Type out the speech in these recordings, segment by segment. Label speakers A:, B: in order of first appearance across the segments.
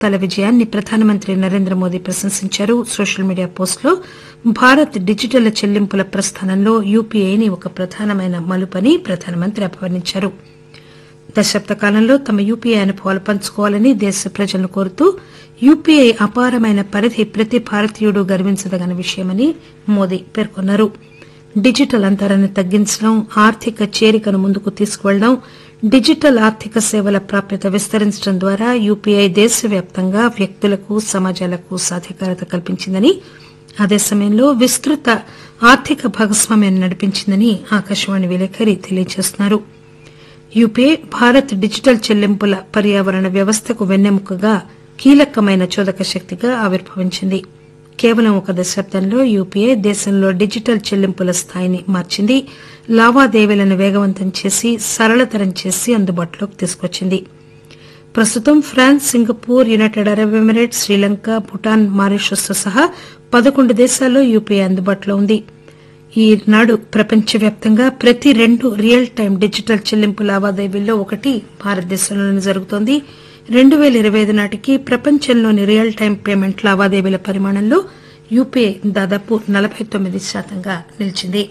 A: తల విజయాన్ని ప్రధానమంత్రి నరేంద్ర మోదీ ప్రశంసించారు సోషల్ మీడియా పోస్టులో భారత్ డిజిటల్ చెల్లింపుల ప్రస్థానంలో యూపీఐని ఒక ప్రధానమైన మలుపని ప్రధానమంత్రి అభివర్ణించారు దశాబ్ద కాలంలో తమ యూపీఐ అనుభవాలు పంచుకోవాలని దేశ ప్రజలను కోరుతూ యూపీఐ అపారమైన పరిధి ప్రతి భారతీయుడు గర్వించదగిన విషయమని మోదీ పేర్కొన్నారు డిజిటల్ అంతరాన్ని తగ్గించడం ఆర్థిక చేరికను ముందుకు తీసుకువెళ్లడం డిజిటల్ ఆర్థిక సేవల ప్రాప్యత విస్తరించడం ద్వారా యూపీఐ దేశవ్యాప్తంగా వ్యక్తులకు సమాజాలకు సాధికారత కల్పించిందని అదే సమయంలో విస్తృత ఆర్థిక భాగస్వామ్యాన్ని నడిపించిందని ఆకాశవాణి విలేకరి తెలియజేస్తున్నారు యూపీఐ భారత్ డిజిటల్ చెల్లింపుల పర్యావరణ వ్యవస్థకు వెన్నెముకగా కీలకమైన చోదక శక్తిగా ఆవిర్భవించింది కేవలం ఒక దశాబ్దంలో యూపీఐ దేశంలో డిజిటల్ చెల్లింపుల స్థాయిని మార్చింది లావాదేవీలను వేగవంతం చేసి సరళతరం చేసి అందుబాటులోకి తీసుకొచ్చింది ప్రస్తుతం France Singapore United Arab Emirates Sri Lanka Bhutan Mauritius తో సహా పదకొండు దేశాల్లో యూపీఐ అందుబాటులో ఉంది ఈనాడు ప్రపంచవ్యాప్తంగా ప్రతి రెండు రియల్ టైం డిజిటల్ చెల్లింపు లావాదేవీల్లో ఒకటి భారతదేశంలోనే జరుగుతోంది రెండు పేల ఇరవై ఐదు నాటికి ప్రపంచంలోని రియల్ టైం పేమెంట్ లావాదేవీల పరిమాణంలో యూపీఐ దాదాపు నలబై తొమ్మిది శాతంగా నిలిచింది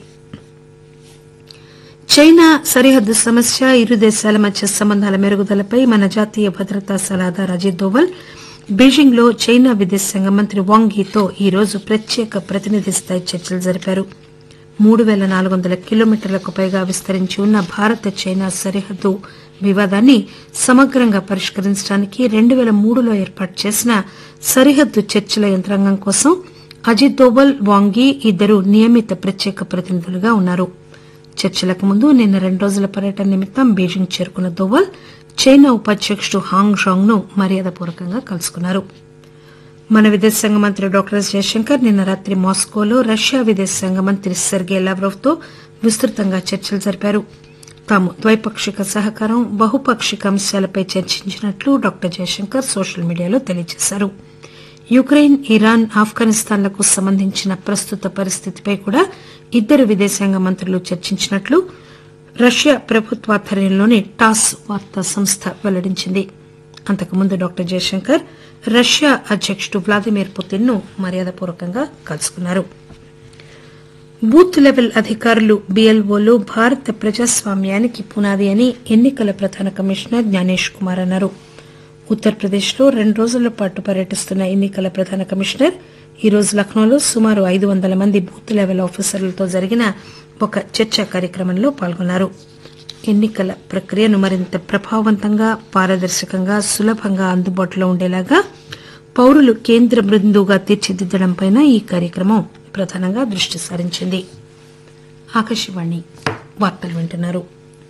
A: చైనా సరిహద్దు సమస్య ఇరు దేశాల మధ్య సంబంధాల మెరుగుదలపై మన జాతీయ భద్రతా సలహాదారు అజిత్ దోవల్ బీజింగ్ లో చైనా విదేశాంగ మంత్రి వాంగ్ యీతో ఈరోజు ప్రత్యేక ప్రతినిధి స్థాయి చర్చలు జరిపారు మూడు పేల నాలుగు వందల కిలోమీటర్లకు పైగా విస్తరించి ఉన్న భారత్ చైనా సరిహద్దు వివాదాన్ని సమగ్రంగా పరిష్కరించడానికి రెండు పేల మూడులో ఏర్పాటు చేసిన సరిహద్దు చర్చల యంత్రాంగం కోసం అజిత్ దోవల్ వాంగ్ యీ ఇద్దరు నియమిత ప్రత్యేక ప్రతినిధులుగా ఉన్నారు చర్చలకు ముందు నిన్న రెండు రోజుల పర్యటన నిమిత్తం బీజింగ్ చేరుకున్న దోవల్ చైనా ఉపాధ్యకుడు హాంగ్ షాంగ్ ను మర్యాదపూర్వకంగా కలుసుకున్నారు మన విదేశాంగ మంత్రి డాక్టర్ ఎస్ జయశంకర్ నిన్న రాత్రి మాస్కోలో రష్యా విదేశాంగ మంత్రి సెర్గే లావ్రోవ్ తో విస్తృతంగా చర్చలు జరిపారు తాము ద్వైపాక్షిక సహకారం బహుపాక్షిక అంశాలపై చర్చించినట్లు డాక్టర్ జయశంకర్ సోషల్ మీడియాలో తెలియజేశారు యుక్రెయిన్ ఇరాన్ ఆఫ్ఘనిస్తాన్లకు సంబంధించిన ప్రస్తుత పరిస్థితిపై కూడా ఇద్దరు విదేశాంగ మంత్రులు చర్చించినట్లు రష్యా ప్రభుత్వాధ్వర్యంలోని టాస్ వార్తా సంస్థ వెల్లడించింది అంతకుముందు డాక్టర్ జయశంకర్ రష్యా అధ్యకుడు వ్లాదిమిర్ పుతిన్ ను మర్యాదపూర్వకంగా కలుసుకున్నారు బూత్ లెవెల్ అధికారులు బీఎల్ఓలు భారత ప్రజాస్వామ్యానికి పునాది అని ఎన్నికల ప్రధాన కమిషనర్ జ్ఞానేష్ కుమార్ అన్నారు ఉత్తరప్రదేశ్ లో రెండు రోజుల పాటు పర్యటిస్తున్న ఎన్నికల ప్రధాన కమిషనర్ ఈ రోజు లక్నోలో సుమారు ఐదు వందల మంది బూత్ లెవెల్ ఆఫీసర్లతో జరిగిన ఒక చర్చా కార్యక్రమంలో పాల్గొన్నారు ఎన్నికల ప్రక్రియను మరింత ప్రభావవంతంగా పారదర్శకంగా సులభంగా అందుబాటులో ఉండేలాగా పౌరులు కేంద్ర బిందువుగా తీర్చిదిద్దడంపై ఈ కార్యక్రమం ప్రధానంగా దృష్టి సారించింది ఆకాశవాణి వార్తలు వింటున్నారు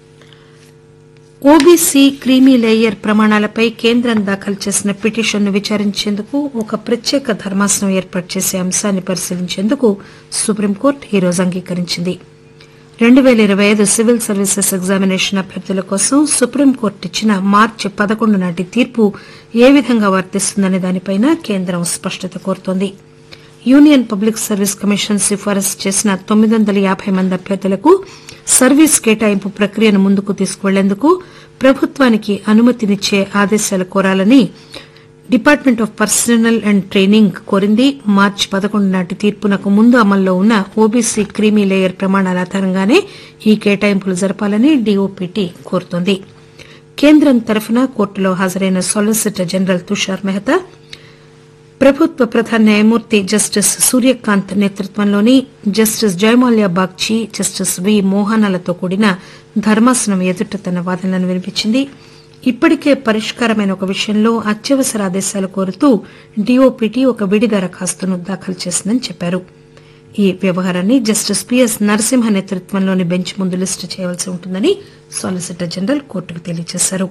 A: ఓబీసీ క్రీమీ లేయర్ ప్రమాణాలపై కేంద్రం దాఖలు చేసిన పిటిషన్ను విచారించేందుకు ఒక ప్రత్యేక ధర్మాసనం ఏర్పాటు చేసే అంశాన్ని పరిశీలించేందుకు సుప్రీంకోర్టు ఈరోజు అంగీకరించింది రెండు పేల ఇరవై ఐదు సివిల్ సర్వీసెస్ ఎగ్జామినేషన్ అభ్యర్థుల కోసం సుప్రీంకోర్టు ఇచ్చిన మార్చి పదకొండు నాటి తీర్పు ఏ విధంగా వర్తిస్తుందనే దానిపై కేంద్రం స్పష్టత కోరుతోంది యూనియన్ పబ్లిక్ సర్వీస్ కమిషన్ సిఫారసు చేసిన తొమ్మిది వందల యాబై మంది అభ్యర్థులకు సర్వీస్ కేటాయింపు ప్రక్రియను ముందుకు తీసుకువెళ్లేందుకు ప్రభుత్వానికి అనుమతినిచ్చే ఆదేశాలు కోరాలని department of personnel and training కోరింది మార్చి పదకొండు నాటి తీర్పునకు ముందు అమల్లో ఉన్న ఓబీసీ క్రీమీ లేయర్ ప్రమాణాల ఆధారంగానే ఈ కేటాయింపులు జరపాలని డీఓపీటీ కోరుతోంది కేంద్రం తరఫున కోర్టులో హాజరైన సాలిసిటర్ జనరల్ తుషార్ మెహతా ప్రభుత్వ ప్రధాన న్యాయమూర్తి జస్టిస్ సూర్యకాంత్ నేతృత్వంలోని justice Joymalya Bagchi justice V మోహనాలతో కూడిన ధర్మాసనం ఎదుట తన వాదనలను వినిపించింది ఇప్పటికే పరిష్కారమైన ఒక విషయంలో అత్యవసర ఆదేశాలు కోరుతూ డీఓపీటీ ఒక విడి దరఖాస్తును దాఖలు చేసిందని చెప్పారు ఈ వ్యవహారాన్ని జస్టిస్ పిఎస్ నరసింహ నేతృత్వంలోని బెంచ్ ముందు లిస్టు చేయవలసి ఉంటుందని సాలిసిటర్ జనరల్ కోర్టుకు తెలియజేశారు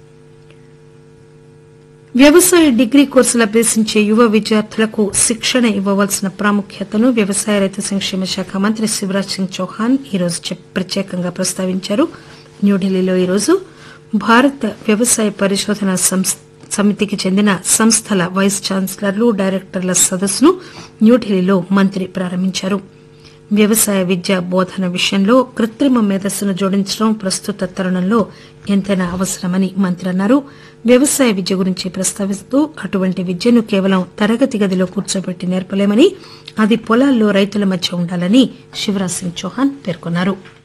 A: వ్యవసాయ డిగ్రీ కోర్సులు అభ్యసించే యువ విద్యార్థులకు శిక్షణ ఇవ్వవలసిన ప్రాముఖ్యతను వ్యవసాయ రైతు సంక్షేమ శాఖ మంత్రి శివరాజ్ సింగ్ చౌహాన్ ఈరోజు ప్రత్యేకంగా ప్రస్తావించారు న్యూఢిల్లీలో ఈరోజు భారత వ్యవసాయ పరిశోధన సమితికి చెందిన సంస్థల వైస్ ఛాన్సలర్లు డైరెక్టర్ల సదస్సును న్యూఢిల్లీలో మంత్రి ప్రారంభించారు వ్యవసాయ విద్య బోధన విషయంలో కృత్రిమ మేధస్సును జోడించడం ప్రస్తుత తరుణంలో ఎంతైనా అవసరమని మంత్రి అన్నారు వ్యవసాయ విద్య గురించి ప్రస్తావిస్తూ అటువంటి విద్యను కేవలం తరగతి గదిలో కూర్చోబెట్టి నేర్పలేమని అది పొలాల్లో రైతుల మధ్య ఉండాలని శివరాజ్ సింగ్ చౌహాన్ పేర్కొన్నారు